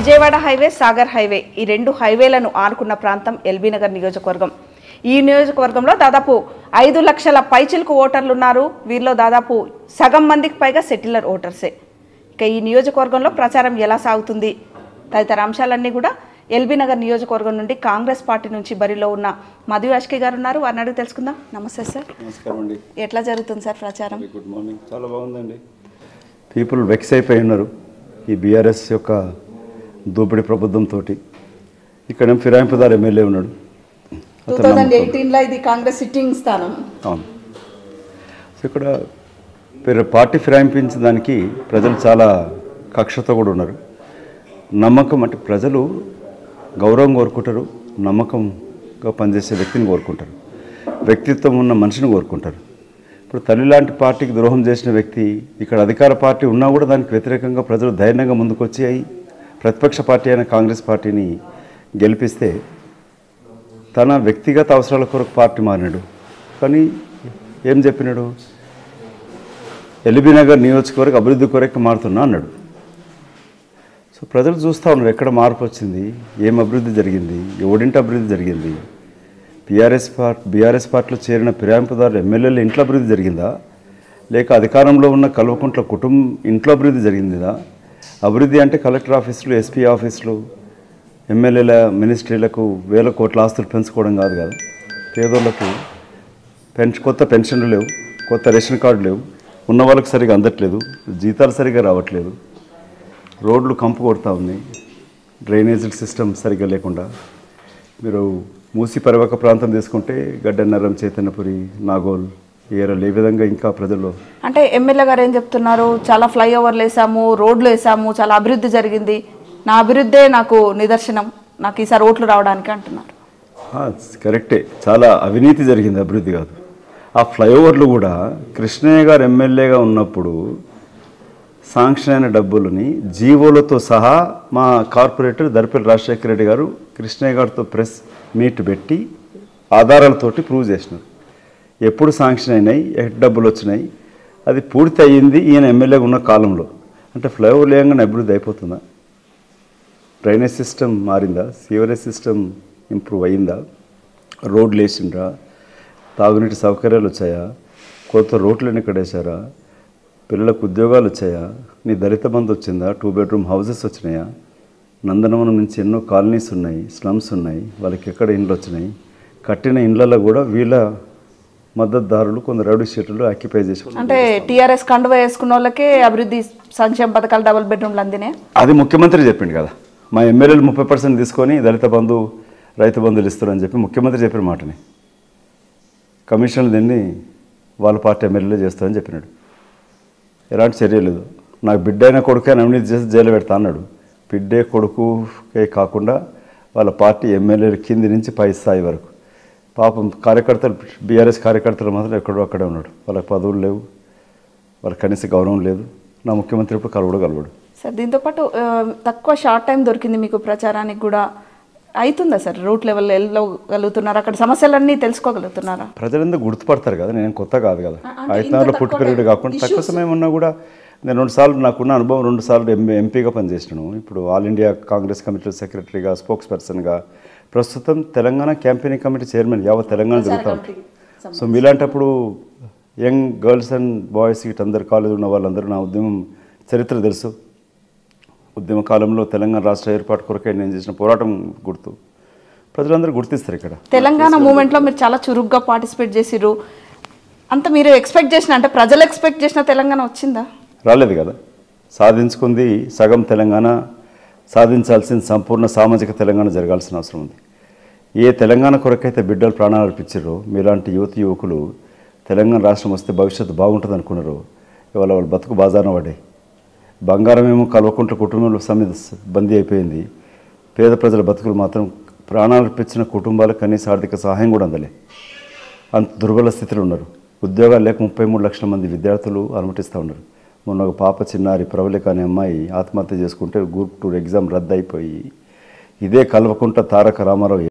Vijayawada highway Sagar highway ఈ రెండు హైవేలను ఆనుకున్న ప్రాంతం ఎల్బీ నగర్ నియోజకవర్గం ఈ నియోజకవర్గంలో దాదాపు ఐదు లక్షల పైచిలకు ఓటర్లు ఉన్నారు వీరిలో దాదాపు సగం మందికి పైగా సెటిలర్ ఓటర్సే ఇక ఈ నియోజకవర్గంలో ప్రచారం ఎలా సాగుతుంది తదితర అంశాలన్నీ కూడా ఎల్బీ నగర్ నియోజకవర్గం నుండి కాంగ్రెస్ పార్టీ నుంచి బరిలో ఉన్న మధు యాష్కి గారు ఉన్నారు వారిని అడిగి తెలుసుకుందాం నమస్తే సార్ నమస్కారం అండి ఎట్లా జరుగుతుంది సార్ ప్రచారం వెరీ గుడ్ మార్నింగ్ చాలా బాగుందండి పీపుల్ వెక్స్ అయిపోయి ఉన్నారు ఈ బీఆర్ఎస్ యొక్క దోపిడీ ప్రభుత్వంతో ఇక్కడ ఫిరాయింపుదారు ఎమ్మెల్యే ఉన్నాడు టూ థౌజండ్ ఎయిటీన్లో ఇది కాంగ్రెస్ సిట్టింగ్ స్థానం అవును సో ఇక్కడ పేరు పార్టీ ఫిరాయింపించిన దానికి ప్రజలు చాలా కక్షతో కూడా ఉన్నారు నమ్మకం అంటే ప్రజలు గౌరవం కోరుకుంటారు నమ్మకంగా పనిచేసే వ్యక్తిని కోరుకుంటారు వ్యక్తిత్వం ఉన్న మనిషిని కోరుకుంటారు ఇప్పుడు తల్లి లాంటి పార్టీకి ద్రోహం చేసిన వ్యక్తి ఇక్కడ అధికార పార్టీ ఉన్నా కూడా దానికి వ్యతిరేకంగా ప్రజలు ధైర్యంగా ముందుకొచ్చి అయి ప్రతిపక్ష పార్టీ అయిన కాంగ్రెస్ పార్టీని గెలిపిస్తే తన వ్యక్తిగత అవసరాల కొరకు పార్టీ మారినాడు కానీ ఏం చెప్పినాడు ఎల్బీ నగర్ నియోజకవర్గ అభివృద్ధి కొరకు మారుతున్నా అన్నాడు సో ప్రజలు చూస్తూ ఉన్నారు ఎక్కడ మార్పు వచ్చింది ఏం అభివృద్ధి జరిగింది ఎవడింటి అభివృద్ధి జరిగింది బీఆర్ఎస్ పార్టీ బీఆర్ఎస్ పార్టీలో చేరిన ఫిరాయింపుదారులు ఎమ్మెల్యేల ఇంట్లో అభివృద్ధి జరిగిందా లేక అధికారంలో ఉన్న కల్వకుంట్ల కుటుంబం ఇంట్లో అభివృద్ధి జరిగిందా అభివృద్ధి అంటే కలెక్టర్ ఆఫీసులు ఎస్పీ ఆఫీసులు ఎమ్మెల్యేల మినిస్ట్రీలకు వేల కోట్ల ఆస్తులు పెంచుకోవడం కాదు కదా పేదోళ్లకు పెన్ష కొత్త పెన్షన్లు లేవు కొత్త రేషన్ కార్డు లేవు ఉన్న వాళ్ళకి సరిగా అందట్లేదు జీతాలు సరిగా రావట్లేదు రోడ్లు కంపు కొడతా ఉన్నాయి డ్రైనేజ్ సిస్టమ్ సరిగ్గా లేకుండా మీరు మూసి పరివాహక ప్రాంతం తీసుకుంటే గడ్డన్నరం చైతన్యపురి నాగోల్ ఏరలు ఏ విధంగా ఇంకా ప్రజలు అంటే ఎమ్మెల్యే గారు ఏం చెప్తున్నారు చాలా ఫ్లైఓవర్లు వేసాము రోడ్లు వేసాము చాలా అభివృద్ధి జరిగింది నా అభివృద్ధే నాకు నిదర్శనం నాకు ఈసారి ఓట్లు రావడానికి అంటున్నారు ఆ, కరెక్టే చాలా అవినీతి జరిగింది అభివృద్ధి కాదు ఆ ఫ్లైఓవర్లు కూడా కృష్ణయ్య గారు ఎమ్మెల్యేగా ఉన్నప్పుడు శాంక్షన్ అయిన డబ్బులని జీవోలతో సహా మా కార్పొరేటర్ దర్పల్లి రాజశేఖర రెడ్డి గారు కృష్ణయ్య గారితో ప్రెస్ మీట్ పెట్టి ఆధారాలతోటి ప్రూవ్ చేసినారు ఎప్పుడు శాంక్షన్ అయినాయి ఎట్ డబ్బులు వచ్చినాయి అది పూర్తి అయ్యింది ఈయన ఎమ్మెల్యేగా ఉన్న కాలంలో అంటే ఫ్లైఓవర్ లేయంగానే అభివృద్ధి అయిపోతుందా డ్రైనేజ్ సిస్టమ్ మారిందా సీవరేజ్ సిస్టమ్ ఇంప్రూవ్ అయ్యిందా రోడ్లు వేసిండ్రా తాగునీటి సౌకర్యాలు వచ్చాయా కొత్త రోడ్లను ఇక్కడ వేసారా పిల్లలకు ఉద్యోగాలు వచ్చాయా నీ దళిత బంధు వచ్చిందా టూ బెడ్రూమ్ హౌసెస్ వచ్చినాయా నందనవనం నుంచి ఎన్నో కాలనీస్ ఉన్నాయి స్లమ్స్ ఉన్నాయి వాళ్ళకి ఎక్కడ ఇండ్లు వచ్చినాయి కట్టిన ఇండ్లలో కూడా వీళ్ళ మద్దతుదారులు కొందరు రౌడీ షీట్లు ఆక్యుపై చేసి అంటే టీఆర్ఎస్ కండువ వేసుకున్న వాళ్ళకే అభివృద్ధి సంక్షేమ పథకాలు డబుల్ బెడ్రూమ్లు అందినాయి అది ముఖ్యమంత్రి చెప్పిండు కదా మా ఎమ్మెల్యేలు ముప్పై పర్సెంట్ తీసుకొని దళిత బంధు రైతు బంధువులు ఇస్తారని చెప్పి ముఖ్యమంత్రి చెప్పిన మాటని కమిషన్లు దీన్ని వాళ్ళ పార్టీ ఎమ్మెల్యేలు చేస్తారని చెప్పినాడు ఎలాంటి చర్య లేదు నాకు బిడ్డ అయిన కొడుకే అవినీతి చేసి జైలు పెడతా అన్నాడు బిడ్డే కొడుకుకే కాకుండా వాళ్ళ పార్టీ ఎమ్మెల్యేల కింది నుంచి పై స్థాయి వరకు పాపం కార్యకర్తలు బీఆర్ఎస్ కార్యకర్తలు మాత్రం ఎక్కడో అక్కడే ఉన్నాడు వాళ్ళకి పదవులు లేవు వాళ్ళకి కనీస గౌరవం లేదు నా ముఖ్యమంత్రి ఇప్పుడు కలవడు కలవడు సార్ దీంతోపాటు ఆ, తక్కువ షార్ట్ టైం దొరికింది మీకు ప్రచారానికి కూడా అవుతుందా సార్ రూట్ లెవెల్ వెళ్ళగలుగుతున్నారు అక్కడ సమస్యలన్నీ తెలుసుకోగలుగుతున్నారా ప్రజలందరూ గుర్తుపడతారు కదా నేను కొత్త కాదు కదా ఐదున్నరలో పుట్టి పెరిగాడు కాకుండా తక్కువ సమయం ఉన్నా కూడా నేను రెండు సార్లు నాకున్న అనుభవం రెండు సార్లు ఎం ఎంపీగా పనిచేసినాను ఇప్పుడు ఆల్ ఇండియా కాంగ్రెస్ కమిటీ సెక్రటరీగా స్పోక్స్ పర్సన్గా ప్రస్తుతం తెలంగాణ క్యాంపెయినింగ్ కమిటీ చైర్మన్ యావత్ తెలంగాణ జరుగుతాం సో మీలాంటప్పుడు యంగ్ గర్ల్స్ అండ్ బాయ్స్ ఇటందరు కాలేజ్ ఉన్న వాళ్ళందరూ నా ఉద్యమం చరిత్ర తెలుసు ఉద్యమ కాలంలో తెలంగాణ రాష్ట్ర ఏర్పాటు కొరకై నేను చేసిన పోరాటం గుర్తు ప్రజలందరూ గుర్తిస్తారు ఇక్కడ తెలంగాణ మూమెంట్లో మీరు చాలా చురుగ్గా పార్టిసిపేట్ చేసిర్రు అంత మీరు ఎక్స్పెక్ట్ చేసిన అంటే ప్రజలు ఎక్స్పెక్ట్ చేసిన తెలంగాణ వచ్చిందా రాలేదు కదా సాధించుకుంది సగం తెలంగాణ సాధించాల్సిన సంపూర్ణ సామాజిక తెలంగాణ జరగాల్సిన అవసరం ఉంది ఏ తెలంగాణ కొరకైతే బిడ్డలు ప్రాణాలు అర్పించారో మీలాంటి యువతి యువకులు తెలంగాణ రాష్ట్రం వస్తే భవిష్యత్తు బాగుంటుంది అనుకున్నారు ఇవాళ వాళ్ళు బతుకు బాజాన పడ్డాయి బంగారం ఏమో కల్వకుంట్ల కుటుంబంలో సమిత బందీ అయిపోయింది పేద ప్రజల బతుకులు మాత్రం ప్రాణాలు అర్పించిన కుటుంబాలకు కనీస ఆర్థిక సహాయం కూడా అందలే అంత దుర్బల స్థితిలో ఉన్నారు ఉద్యోగాలు లేక ముప్పై మూడు లక్షల మంది విద్యార్థులు అనుమతిస్తూ ఉన్నారు మొన్న ఒక పాప చిన్నారి ప్రవళిక అనే అమ్మాయి ఆత్మహత్య చేసుకుంటే గ్రూప్ టూ ఎగ్జామ్ రద్దు అయిపోయి ఇదే కల్వకుంట తారక రామారావు